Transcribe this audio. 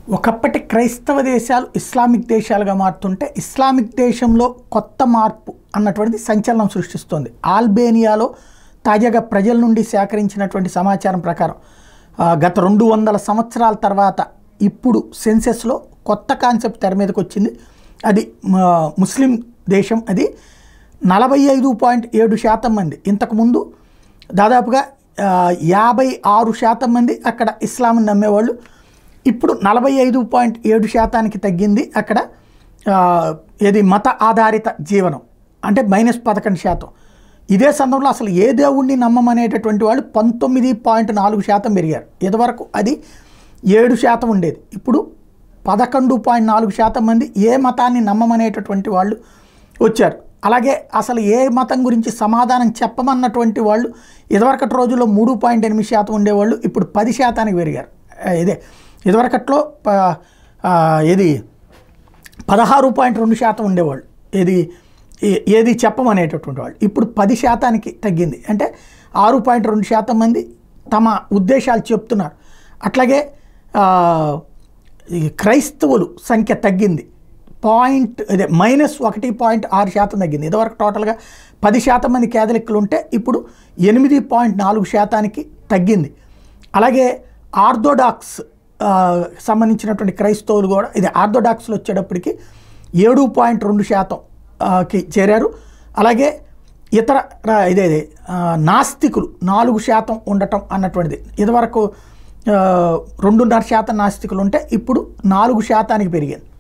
ఒకప్పటి క్రైస్తవ దేశాలు ఇస్లామిక్ దేశాలుగా మారుతుంటే ఇస్లామిక్ దేశంలో కొత్త మార్పు అన్నటువంటిది సంచలనం సృష్టిస్తోంది ఆల్బేనియాలో తాజాగా ప్రజల నుండి సేకరించినటువంటి సమాచారం ప్రకారం ఆ, గత రెండు వందల సంవత్సరాల తర్వాత ఇప్పుడు సెన్సెస్లో కొత్త కాన్సెప్ట్ తెర మీదకి వచ్చింది అది ఆ, ముస్లిం దేశం అది నలభై ఐదు పాయింట్ ఏడు శాతం మంది ఇంతకుముందు దాదాపుగా ఆ, యాభై ఆరు శాతం మంది అక్కడ ఇస్లాంని నమ్మేవాళ్ళు ఇప్పుడు నలభై ఐదు పాయింట్ ఏడు శాతానికి తగ్గింది అక్కడ ఆ, ఏది మత ఆధారిత జీవనం అంటే మైనస్ పదకొండు శాతం ఇదే సందర్భంలో అసలు ఏ దేవుణ్ణి నమ్మమనేటటువంటి వాళ్ళు పంతొమ్మిది పాయింట్ నాలుగు శాతం పెరిగారు ఇదివరకు అది ఏడు శాతం ఉండేది ఇప్పుడు పదకొండు పాయింట్ నాలుగు శాతం మంది ఏ మతాన్ని నమ్మమనేటటువంటి వాళ్ళు వచ్చారు అలాగే అసలు ఏ మతం గురించి సమాధానం చెప్పమన్నటువంటి వాళ్ళు ఇదివరకటి రోజుల్లో మూడు పాయింట్ ఎనిమిది శాతం ఉండేవాళ్ళు ఇప్పుడు పది శాతానికి పెరిగారు ఆ, ఇదే ఇదివరకట్లో ప- ఆ, ఏది పదహారు పాయింట్ రెండు శాతం ఉండేవాళ్ళు ఏది ఏ- ఏది చెప్పమనేటటువంటి వాళ్ళు ఇప్పుడు పది శాతానికి తగ్గింది అంటే ఆరు పాయింట్ రెండు శాతం మంది తమ ఉద్దేశాలు చెప్తున్నారు అట్లాగే ఆ, ఈ క్రైస్తవులు సంఖ్య తగ్గింది పాయింట్ అదే మైనస్ ఒకటి పాయింట్ ఆరు శాతం తగ్గింది ఇదివరకు టోటల్గా పది శాతం మంది కేథలిక్లు ఉంటే ఇప్పుడు ఎనిమిది పాయింట్ నాలుగు శాతానికి తగ్గింది అలాగే ఆర్థోడాక్స్ ఆ, సంబంధించినటువంటి క్రైస్తవులు కూడా ఇది ఆర్థోడాక్స్లు వచ్చేటప్పటికి ఏడు పాయింట్ రెండు శాతం ఆ, కి చేరారు అలాగే ఇతర రా- ఇదే ఇదే, ఆ, నాస్తికులు నాలుగు శాతం ఉండటం అన్నటువంటిది ఇదివరకు ఆ, రెండున్నర శాతం నాస్తికులు ఉంటే ఇప్పుడు నాలుగు శాతానికి పెరిగింది